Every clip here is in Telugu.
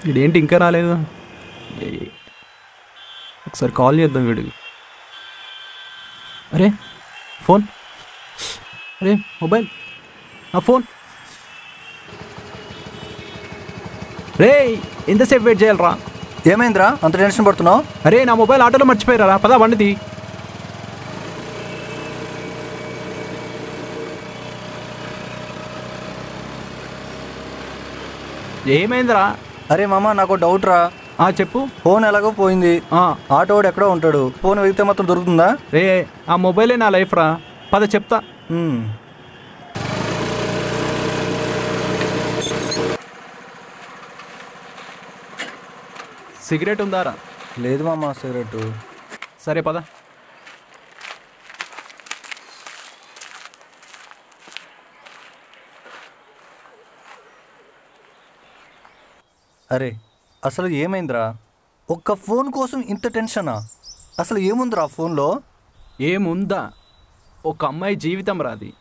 వీడేంటి ఇంకా రాలేదు ఏ- ఒకసారి కాల్ చేద్దాం వీడికి అరే ఫోన్ అరే మొబైల్ నా ఫోన్ రే ఎంతసేపు వెయిట్ చేయాలరా ఏమైందిరా అంత టెన్షన్ పడుతున్నావు అరే నా మొబైల్ ఆటోలో మర్చిపోయారా పదా బండిది ఏమైందిరా అరే మామ నాకు డౌట్ రా ఆ చెప్పు ఫోన్ ఎలాగో పోయింది ఆ, ఆటో వాడు ఎక్కడో ఉంటాడు ఫోన్ వెతికితే మాత్రం దొరుకుతుందా రే ఆ మొబైలే నా లైఫ్ రా పద చెప్తా మ్మ్. సిగరెట్ ఉందారా లేదు మామ సిగరెట్ సరే పద అరే అసలు ఏమైందిరా ఒక్క ఫోన్ కోసం ఇంత టెన్షనా అసలు ఏముందిరా ఫోన్లో ఏముందా ఒక అమ్మాయి జీవితం రాది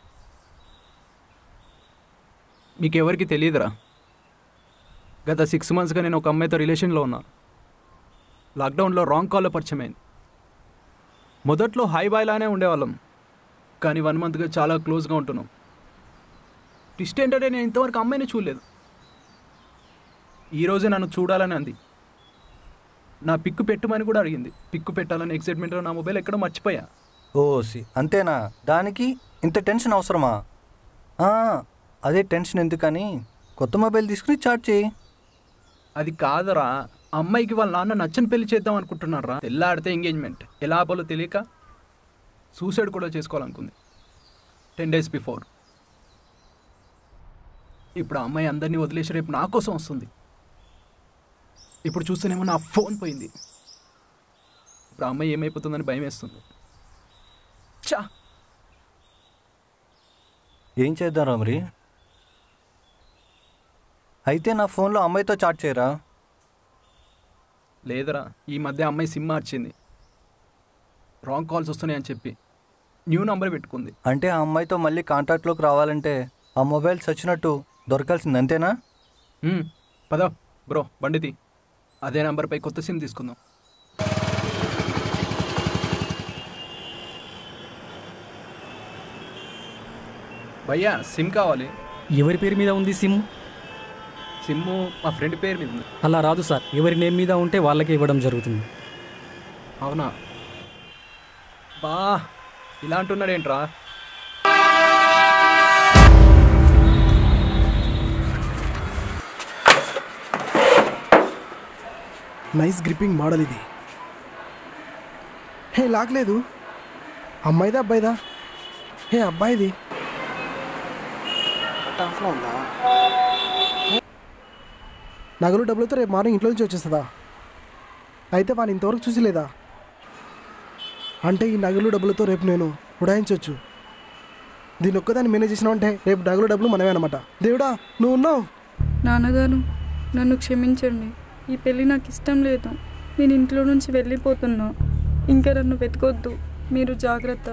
మీకెవరికి తెలియదురా గత సిక్స్ మంత్స్గా నేను ఒక అమ్మాయితో రిలేషన్లో ఉన్నా లాక్డౌన్లో రాంగ్ కాల్లో పరిచయం అయింది మొదట్లో హై బాయ్ లానే ఉండేవాళ్ళం కానీ వన్ మంత్గా చాలా క్లోజ్గా ఉంటున్నాం ట్విస్ట్ ఏంటంటే నేను ఇంతవరకు అమ్మాయిని చూడలేదు ఈరోజే నన్ను చూడాలని అంది నా పిక్కు పెట్టమని కూడా అడిగింది పిక్కు పెట్టాలని ఎక్సైట్మెంట్లో నా మొబైల్ ఎక్కడో మర్చిపోయా ఓ సి అంతేనా దానికి ఇంత టెన్షన్ అవసరమా ఆ, అదే టెన్షన్ ఎందుకని కొత్త మొబైల్ తీసుకుని చాట్ చేయి అది కాదురా అమ్మాయికి వాళ్ళ నాన్న నచ్చని పెళ్లి చేద్దాం అనుకుంటున్నారా తెల్లాడితే ఎంగేజ్మెంట్ ఎలా ఆపాలో తెలియక సూసైడ్ కూడా చేసుకోవాలనుకుంది టెన్ డేస్ బిఫోర్ ఇప్పుడు ఆ అమ్మాయి అందరినీ వదిలేసి రేపు నా కోసం వస్తుంది ఇప్పుడు చూస్తేనేమో నా ఫోన్ పోయింది ఇప్పుడు ఆ అమ్మాయి ఏమైపోతుందని భయం వేస్తుంది చా ఏం చేద్దాంరా మరి అయితే నా ఫోన్లో అమ్మాయితో చాట్ చేయరా లేదురా ఈ మధ్య అమ్మాయి సిమ్ మార్చింది రాంగ్ కాల్స్ వస్తున్నాయని చెప్పి న్యూ నంబర్ పెట్టుకుంది అంటే ఆ అమ్మాయితో మళ్ళీ కాంటాక్ట్లోకి రావాలంటే ఆ మొబైల్ చచ్చినట్టు దొరకాల్సింది అంతేనా మ్మ్. పద బ్రో బండిది అదే నంబర్పై కొత్త సిమ్ తీసుకుందాం భయ్యా సిమ్ కావాలి ఎవరి పేరు మీద ఉంది సిమ్ సిమ్ము మా ఫ్రెండ్ పేరు మీద ఉంది అలా రాదు సార్ ఎవరి నేమ్ మీద ఉంటే వాళ్ళకే ఇవ్వడం జరుగుతుంది అవునా బా ఇలా అంటున్నాడేంట్రా నైస్ గ్రిప్పింగ్ మోడల్ ఇది హే లాగలేదు అమ్మాయిదా అబ్బాయిదా హే అబ్బాయిది నగలు డబ్బులతో రేపు మార్నింగ్ ఇంట్లో నుంచి వచ్చేస్తుందా అయితే వాడిని ఇంతవరకు చూసి లేదా అంటే ఈ నగలు డబ్బులతో రేపు నేను ఉడాయించవచ్చు దీని ఒక్కదాన్ని మేనేజ్ చేసినావంటే రేపు నగలు డబ్బులు మనమే అనమాట దేవుడా నువ్వు ఉన్నావు నాన్నగారు నన్ను క్షమించండి ఈ పెళ్ళి నాకు ఇష్టం లేదు నేను ఇంట్లో నుంచి వెళ్ళిపోతున్నా ఇంకా నన్ను వెతకొద్దు మీరు జాగ్రత్త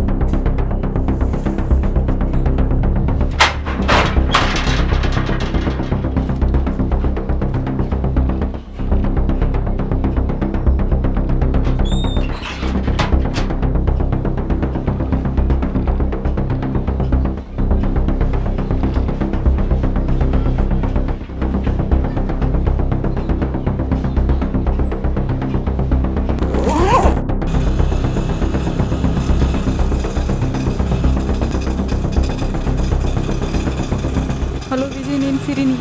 హలో విజయ్ నేను సిరిని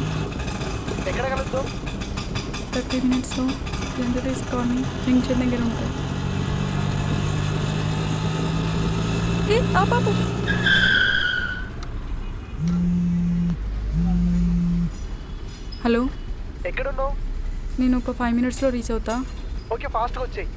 థర్టీ మినిట్స్లో జనరల్ కాలనీ జంక్షన్ దగ్గర ఉంటాయి ఏ ఆ బాబు హలో ఎక్కడున్నావు నేను ఒక ఫైవ్ మినిట్స్లో రీచ్ అవుతా ఓకే ఫాస్ట్గా వచ్చాయి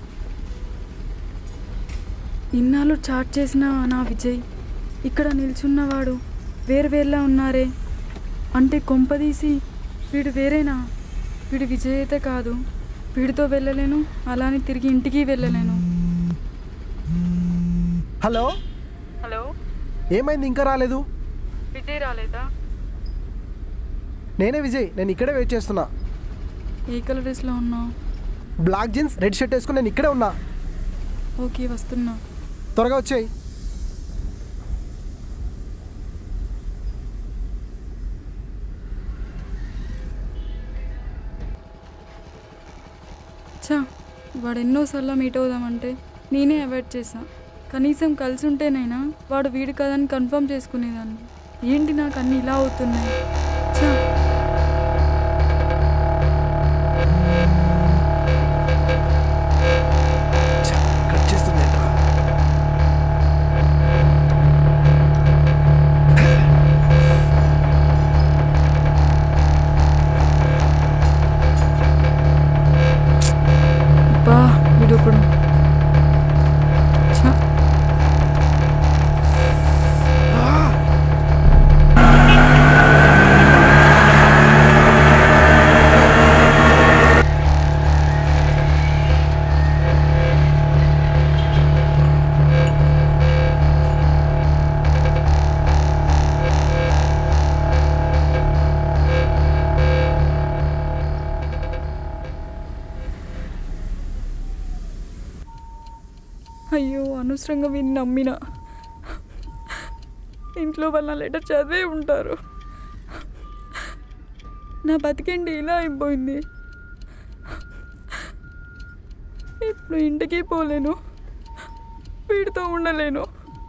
ఇన్నాళ్ళు చాట్ చేసిన నా విజయ్ ఇక్కడ నిల్చున్నవాడు వేరు వేరులా ఉన్నారే అంటే కొంపదీసి వీడు వేరేనా వీడు విజయ్ అయితే కాదు వీడితో వెళ్ళలేను అలానే తిరిగి ఇంటికి వెళ్ళలేను హలో హలో ఏమైంది ఇంకా రాలేదు విజయ్ రాలేదా నేనే విజయ్ నేను ఇక్కడే వెయిట్ చేస్తున్నా ఏ కలర్ డ్రెస్లో ఉన్నావు బ్లాక్ జీన్స్ రెడ్ షర్ట్ వేసుకుని నేను ఇక్కడే ఉన్నా ఓకే వస్తున్నా త్వరగా వచ్చేయి చా వాడు ఎన్నోసార్లు మీట్ అవుదామంటే నేనే అవాయిడ్ చేశా కనీసం కలిసి ఉంటేనైనా వాడు వీడు కదని కన్ఫర్మ్ చేసుకునేదాన్ని ఏంటి నాకు అన్ని ఇలా అవుతున్నాయి చా కట్ చేస్తుంది బా వీడొకడు ఛ, అయ్యో అనవసరంగా వీడిని నమ్మిన ఇంట్లో వాళ్ళ లెటర్ చదివే ఉంటారు నా బతికేంటి ఇలా అయిపోయింది ఇప్పుడు ఇంటికి పోలేను వీడితో ఉండలేను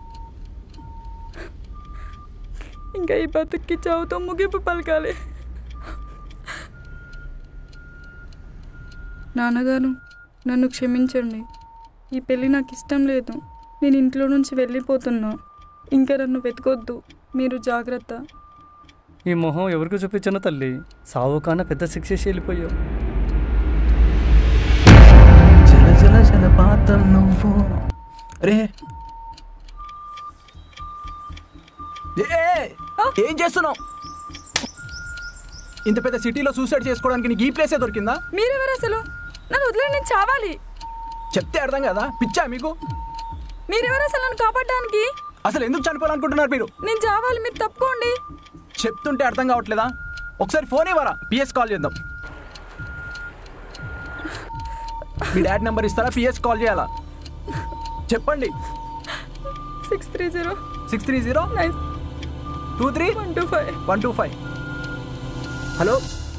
ఇంకా ఈ బతుక్కి చావుతో ముగింపు పలకాలి నాన్నగారు నన్ను క్షమించండి ఈ పెళ్ళి నాకు ఇష్టం లేదు నేను ఇంట్లో నుంచి వెళ్ళిపోతున్నా ఇంకా నన్ను వెతకొద్దు మీరు జాగ్రత్త ఈ మొహం ఎవరికి చూపించిన తల్లి సావు కన్నా పెద్ద శిక్ష వెళ్ళిపోయావు జల జల జలపాతం నువ్వు రే ఏం చేస్తున్నావు ఇంత పెద్ద సిటీలో సూసైడ్ చేసుకోవడానికి నీకు ఈ ప్లేసే దొరికిందా మీరెవరు అసలు నన్ను వదిలేండి నేను చావాలి చెప్తే అర్థం కదా పిచ్చా మీకు మీరెవరు అసలు నన్ను కాపాడడానికి అసలు ఎందుకు చనిపోవాలనుకుంటున్నారు మీరు నేను చావాలి మీరు తప్పుకోండి చెప్తుంటే అర్థం కావట్లేదా ఒకసారి ఫోన్ ఇవ్వరా పిఎస్ కాల్ చేద్దాం మీ డాడ్ నెంబర్ ఇస్తారా పిఎస్ కాల్ చేయాలా చెప్పండి six three zero six three zero nine two three one two five one two five hello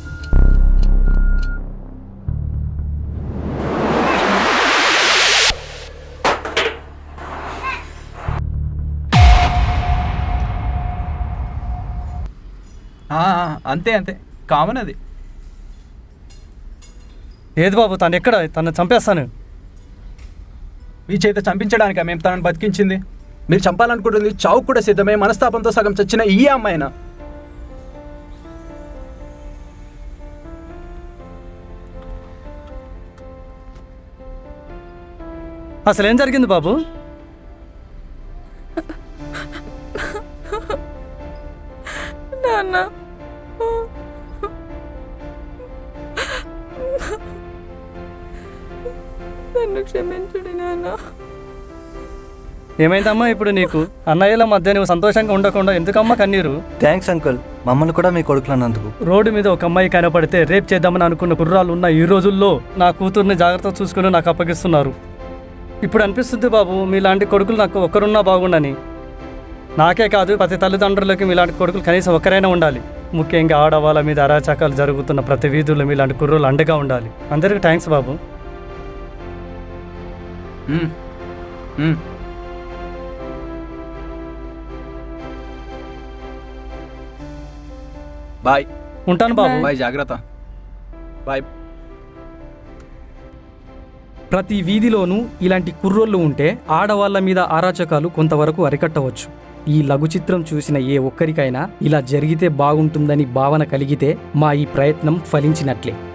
ఆ, ఆ, అంతే అంతే కామన్ అది ఏది బాబు తను ఎక్కడ తను చంపేస్తాను మీ చేత చంపించడానికా మేము తనని బతికించింది మీరు చంపాలనుకుంటుంది చావు కూడా సిద్ధమే మనస్తాపంతో సగం చచ్చిన ఈ అమ్మాయినా అసలు ఏం జరిగింది బాబు నాన్న నన్ను క్షమించుడి నాన్న ఏమైందమ్మా ఇప్పుడు నీకు అన్నయ్యల మధ్య నువ్వు సంతోషంగా ఉండకుండా ఎందుకమ్మా కన్నీరు థ్యాంక్స్ అంకుల్ మమ్మల్ని కూడా మీ కొడుకులు అన్నందుకు రోడ్డు మీద ఒక అమ్మాయి కనపడితే రేప్ చేద్దామని అనుకున్న కుర్రాళ్ళు ఉన్న ఈ రోజుల్లో నా కూతుర్ని జాగ్రత్త చూసుకుని నాకు అప్పగిస్తున్నారు ఇప్పుడు అనిపిస్తుంది బాబు మీలాంటి కొడుకులు నాకు ఒక్కరున్నా బాగుండని నాకే కాదు ప్రతి తల్లిదండ్రులకి మీలాంటి కొడుకులు కనీసం ఒక్కరైనా ఉండాలి ముఖ్యంగా ఆడవాళ్ళ మీద అరాచకాలు జరుగుతున్న ప్రతి వీధుల్లో మీలాంటి కుర్రోళ్ళు అండగా ఉండాలి అందరికీ థ్యాంక్స్ బాబు మ్మ్. మ్మ్. బాయ్ ఉంటాను బాబు బాయ్ జాగ్రత్త బాయ్ ప్రతి వీధిలోనూ ఇలాంటి కుర్రోళ్ళు ఉంటే ఆడవాళ్ళ మీద అరాచకాలు కొంతవరకు అరికట్టవచ్చు ఈ లఘు చిత్రం చూసిన ఏ ఒక్కరికైనా ఇలా జరిగితే బాగుంటుందని భావన కలిగితే మా ఈ ప్రయత్నం ఫలించినట్లే